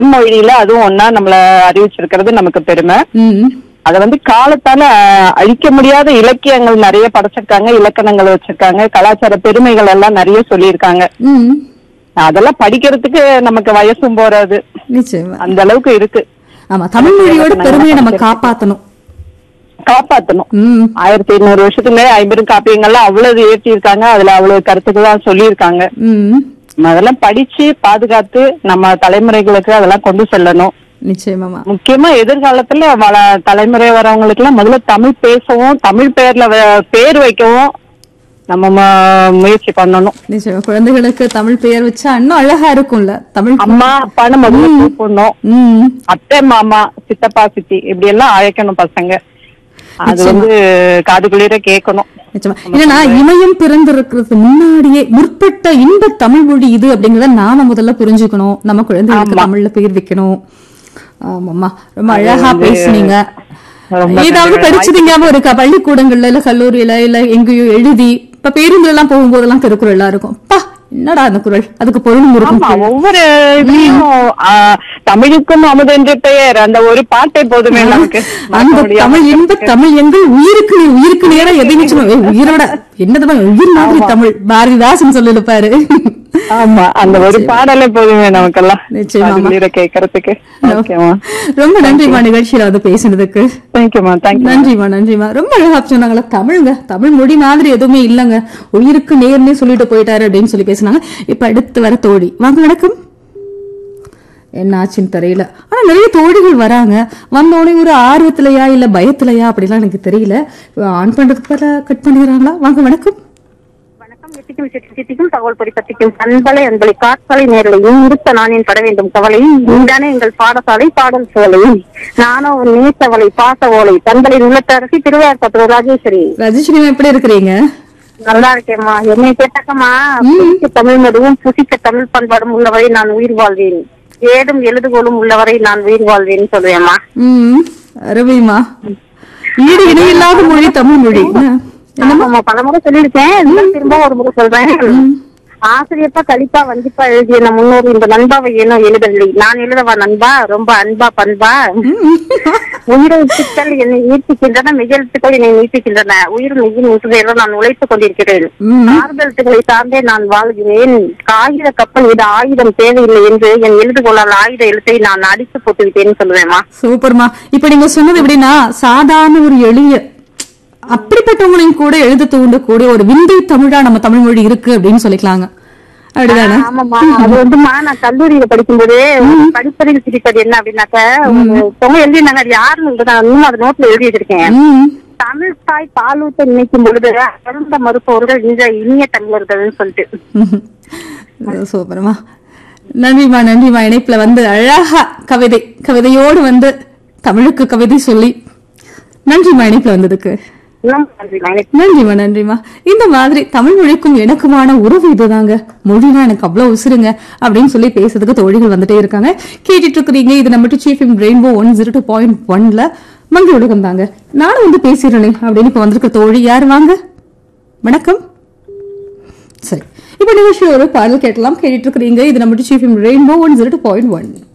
மொழியில அதுவும் ஒன்னா நம்மள அறிவிச்சிருக்கிறது நமக்கு பெருமை ம் அத வந்து காலத்தால அஹ், அழிக்க முடியாத இலக்கியங்கள் நிறைய படைச்சிருக்காங்க இலக்கணங்கள் வச்சிருக்காங்க கலாச்சார பெருமைகள் எல்லாம் நிறைய சொல்லியிருக்காங்க ம் அதெல்லாம் படிக்கிறதுக்கு நமக்கு வயசும் போறாது நிச்சயமா அந்த அளவுக்கு இருக்கு ஆமா தமிழ் மொழியோட பெருமையை நம்ம காப்பாத்தணும் காப்பாத்தணும் ம் ஆயிரத்தி ஐநூறு வருஷத்துக்கு முன்னாடி ஐம்பெரும் காப்பியங்கள்லாம் அவ்வளவு ஏற்றி இருக்காங்க அதுல அவ்வளவு கருத்துக்கள் சொல்லியிருக்காங்க ம் நம்ம அதெல்லாம் படிச்சு பாதுகாத்து நம்ம தலைமுறைகளுக்கு அதெல்லாம் கொண்டு செல்லணும் நிச்சயமாமா முக்கியமா எதிர்காலத்துல வள தலைமுறை வரவங்களுக்கு எல்லாம் முதல்ல தமிழ் பேசவும் தமிழ் பேர்ல வ- பேர் வைக்கவும் நம்ம ம- முயற்சி பண்ணணும் நிச்சயமா குழந்தைகளுக்கு தமிழ் பெயர் வச்சா இன்னும் அழகா இருக்கும்ல தமிழ் அம்மா அப்பான்னு முதல்ல கூப்பிடணும் ம் அத்தை மாமா சித்தப்பா சித்தி இப்படி எல்லாம் அழைக்கணும் பசங்க அது வந்து காது குளிர கேட்கணும் நிச்சயமா என்னன்னா இமயம் பிறந்திருக்கிறது முன்னாடியே முற்பட்ட இன்ப தமிழ் மொழி இது அப்படிங்கறத நாம முதல்ல புரிஞ்சுக்கணும் நம்ம குழந்தைகளுக்கு தமிழ்ல பேர் வைக்கணும் ஆமாம்மா ரொம்ப அழகா பேசுனீங்க ரொம்ப ஏதாவது படிச்சது ஞாபகம் இருக்கா பள்ளிக்கூடங்கள்ல இல்ல கல்லூரியில இல்ல எங்கேயோ எழுதி இப்ப பேருந்துல எல்லாம் போகும்போதெல்லாம் திருக்குறளா இருக்கும் பா என்னடா அந்த குரல் அதுக்கு பொருளும் இருக்கும் ஆமா ஒவ்வொரு இதுலயும் ஆ, தமிழுக்கும் அமுதென்று பெயர் அந்த ஒரு பாட்டை போதுமே நமக்கு மறக்க அந்த முடியாம. தமிழ் இன்ப தமிழ் எங்கள் உயிருக்கு நீ உயிருக்கு நேரா எதையும் சொல்லுவோம் ஏய், உயிரோட என்னது உயிர் மாதிரி தமிழ் பாரதிதாசன் சொல்லிருப்பாரு ஆமா அந்த ஒரு பாடலே போதுமே நமக்கெல்லாம் நிச்சயமாமா. காது குளிர கேட்கறதுக்கு ஓகேமா ரொம்ப நன்றிமா நிகழ்ச்சியில வந்து பேசினதுக்கு தேங்க்யூமா தேங்க்யூ நன்றிமா நன்றிமா ரொம்ப அழகா சொன்னாங்களா தமிழ்ங்க தமிழ் மொழி மாதிரி எதுவுமே இல்லங்க உயிருக்கு நேர்னே சொல்லிட்டு போயிட்டாரு அப்படின்னு சொல்லி பேசினாங்க இப்ப அடுத்து வர தோழி வாங்க வணக்கம் என்ன ஆச்சுன்னு தெரியல ஆனா நிறைய தோழிகள் வராங்க வந்தோடனே ஒரு ஆர்வத்திலயா இல்ல பயத்திலயா அப்படிலாம் எனக்கு தெரியல ஆன் பண்றதுக்கு பதிலா கட் பண்ணிடுறாங்களா வாங்க வணக்கம் வணக்கம் எத்திக்கும் சித்திக்கும் தகவல் பரிபத்திக்கும் அன்பலை அன்பலை காற்கலை நேரலையும் இருத்த நானின் பட வேண்டும் கவலையும் உண்டான எங்கள் பாடசாலை பாடல் சோலையும் நானும் ஒரு நேசவலை பாச ஓலை தங்களின் உள்ளத்தரசி திருவையார் பத்து ராஜேஸ்வரி ரஜிஸ்ரீமா எப்படி இருக்கிறீங்க நல்லா இருக்கேம்மா என்னை கேட்டாக்கம்மா புசிக்க தமிழ் மதுவும் புசிக்க தமிழ் பண்பாடும் உள்ளவரை நான் உயிர் வாழ்வேன் ஏடும் எழுதுகோலும் உள்ளவரை நான் உயிர் வாழ்வேன்னு சொல்லுவேம்மா ம் அருமைமா ஈடு இணையில்லாத மொழி தமிழ் மொழி ஆமாம்மா பலமுறை சொல்லியிருக்கேன் இருந்தாலும் திரும்ப ஒரு முறை சொல்றேன் ஆசிரியப்பா கலிப்பா வந்திப்பா எழுதிய நம் முன்னோர் இந்த நண்பாவை ஏனோ எழுதவில்லை நான் எழுதவா நண்பா ரொம்ப அன்பா பண்பா உயிரெழுத்துக்கள் என்னை ஈர்த்துக்கின்றன மெய்யெழுத்துக்கள் என்னை நீட்டுகின்றன உயிர் மெய்யின் ஊற்றுகையில நான் உழைத்துக் கொண்டிருக்கிறேன் ம். ஆறுதெழுத்துக்களை சார்ந்தே நான் வாழ்கிறேன் காகித கப்பல் இது ஆயுதம் தேவையில்லை என்று என் எழுதுகோளால் ஆயுத எழுத்தை நான் அடித்து போட்டு விட்டேன்னு சொல்லுவேம்மா சூப்பர்மா இப்ப நீங்க சொன்னது எப்படின்னா சாதாரண ஒரு எளிய அப்படிப்பட்டவங்களையும் கூட எழுத தூண்டக்கூடிய ஒரு விந்தை தமிழா நம்ம தமிழ் மொழி இருக்கு அப்படின்னு சொல்லிக்கலாங்க அப்படிதானே ஆமாமா அது வந்துமா நான் கல்லூரியில படிக்கும்போது படிப்பதில் சிரிப்பது என்ன அப்படின்னாக்க ஒருத்தவங்க எழுதினாங்க அது யாருன்னு நான் இன்னும் அது நோட்ல எழுதி வச்சிருக்கேன் ம். தமிழ் தாய் பாலூட்ட நினைக்கும் பொழுது அருந்த மறுப்பவர்கள் இந்த இனிய தமிழர்கள்னு சொல்லிட்டு அது சூப்பர்மா நன்றிமா நன்றிமா இணைப்புல வந்து அழகா கவிதை கவிதையோடு வந்து தமிழுக்கு கவிதை சொல்லி நன்றிமா இணைப்புல வந்ததுக்கு இன்னும் நன்றி நான் நன்றிமா நன்றிமா இந்த மாதிரி தமிழ் மொழிக்கும் எனக்குமான உறவு இதுதாங்க மொழினா எனக்கு அவ்வளவு உசுருங்க அப்படின்னு சொல்லி பேசுறதுக்கு தோழிகள் வந்துட்டே இருக்காங்க கேட்டுட்டு இருக்கிறீங்க இது நம்ம சீஃப் இன் rainbow one zero two point ஒன்ல மங்கி உலகம் தாங்க நானும் வந்து பேசிடுறேன் அப்படின்னு இப்ப வந்திருக்க தோழி யார் வாங்க வணக்கம் சரி இப்ப நிகழ்ச்சியில் ஒரு பாடல் கேட்கலாம் கேட்டுட்டு இருக்கிறீங்க இது நம்ம சீஃப் இன் rainbow one zero two point one